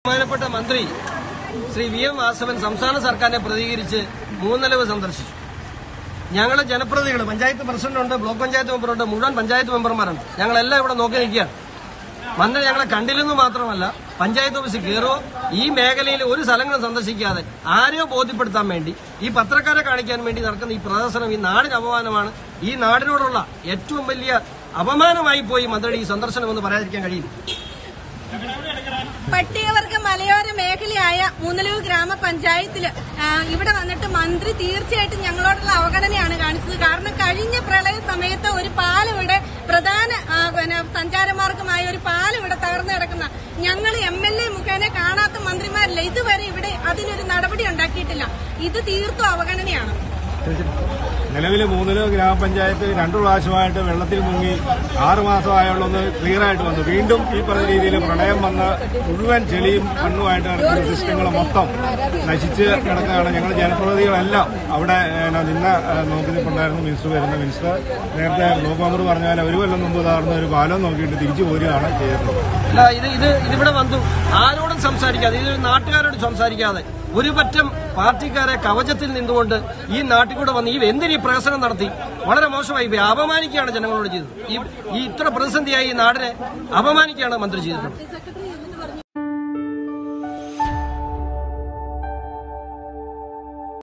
ബഹുമാനപ്പെട്ട മന്ത്രി Shri V M Vasavan സംസ്ഥാന സർക്കാരിനെ പ്രതികരിച്ച് മൂന്നലവ് സന്ദർശിച്ചു ഞങ്ങളെ ജനപ്രതിനിധികൾ പഞ്ചായത്ത് പ്രസിഡന്റുണ്ട് ബ്ലോക്ക് പഞ്ചായത്ത് മെമ്പറുണ്ട് മുഴുവൻ പഞ്ചായത്ത് മെമ്പർമാരുണ്ട് ഞങ്ങളെല്ലാം ഇവിടെ നോക്കി നിൽക്കുകയാണ് മന്ത്രി ഞങ്ങളെ കണ്ടില്ലെന്ന് മാത്രമല്ല പഞ്ചായത്ത് ഓഫീസിൽ കയറുമോ ഈ മേഖലയിൽ ഒരു സ്ഥലങ്ങളും സന്ദർശിക്കാതെ ആരെയോ ബോധ്യപ്പെടുത്താൻ വേണ്ടി ഈ പത്രക്കാരെ കാണിക്കാൻ വേണ്ടി നടക്കുന്ന ഈ പ്രദർശനം ഈ നാടിന് അപമാനമാണ് ഈ നാടിനോടുള്ള ഏറ്റവും വലിയ അപമാനമായി പോയി മന്ത്രിയുടെ ഈ സന്ദർശനം എന്ന് പറയാതിരിക്കാൻ കഴിയില്ല പട്ടികവർഗ മലയോര മേഖലയായ മൂന്നലൂർ ഗ്രാമപഞ്ചായത്തില് ആ, ഇവിടെ വന്നിട്ട് മന്ത്രി തീർച്ചയായിട്ടും ഞങ്ങളോടുള്ള അവഗണനയാണ് കാണിച്ചത് കാരണം കഴിഞ്ഞ പ്രളയ സമയത്ത് ഒരു പാലം ഇവിടെ പ്രധാന ആ, പിന്നെ സഞ്ചാരമാർഗമായ ഒരു പാലം ഇവിടെ തകർന്നു കിടക്കുന്ന ഞങ്ങൾ എം എൽ എ മുഖേന കാണാത്ത മന്ത്രിമാരില്ല ഇതുവരെ ഇവിടെ അതിനൊരു നടപടി ഉണ്ടാക്കിയിട്ടില്ല ഇത് തീർത്തും അവഗണനയാണ് നിലവിൽ മൂന്നിലോ ഗ്രാമപഞ്ചായത്ത് രണ്ടു പ്രാവശ്യമായിട്ട് വെള്ളത്തിൽ മുങ്ങി ആറു മാസമായുള്ളൊന്ന് ക്ലിയർ ആയിട്ട് വന്നു വീണ്ടും ഈ പറഞ്ഞ രീതിയിൽ പ്രളയം വന്ന് മുഴുവൻ ചെളിയും മണ്ണുമായിട്ട് കിടക്കുന്ന സിസ്റ്റങ്ങൾ മൊത്തം നശിച്ച് കിടക്കുകയാണ് ഞങ്ങൾ ജനപ്രതിനിധികളെല്ലാം അവിടെ ഏഹ്, നിന്ന് ഏഹ്, നോക്കി നിൽപ്പുണ്ടായിരുന്നു മിനിസ്റ്റർ വരുന്ന മിനിസ്റ്റർ നേരത്തെ ബ്ലോക്ക് മെമ്പർ പറഞ്ഞ പോലെ ഒരു കൊല്ലം മുമ്പ് താർന്ന ഒരു പാലം നോക്കിയിട്ട് തിരിച്ചു പോരുകയാണ് ചെയ്തിട്ടുള്ളത് അല്ല ഇത് ഇത് ഇതിവിടെ വന്നു ആരോടും സംസാരിക്കാതെ ഇതൊരു നാട്ടുകാരോട് സംസാരിക്കാതെ ഒരു പറ്റം പാർട്ടിക്കാരെ കവചത്തിൽ നിന്നുകൊണ്ട് ഈ നാട്ടിൽ കൂടെ വന്ന് ഈ എന്തിനീ പ്രഹസനം നടത്തി വളരെ മോശമായി പോയി അപമാനിക്കുകയാണ് ജനങ്ങളോട് ചെയ്തത് ഈ ഈ ഇത്ര പ്രതിസന്ധിയായി ഈ നാടിനെ അപമാനിക്കുകയാണ് മന്ത്രി ചെയ്തിട്ടുള്ളത്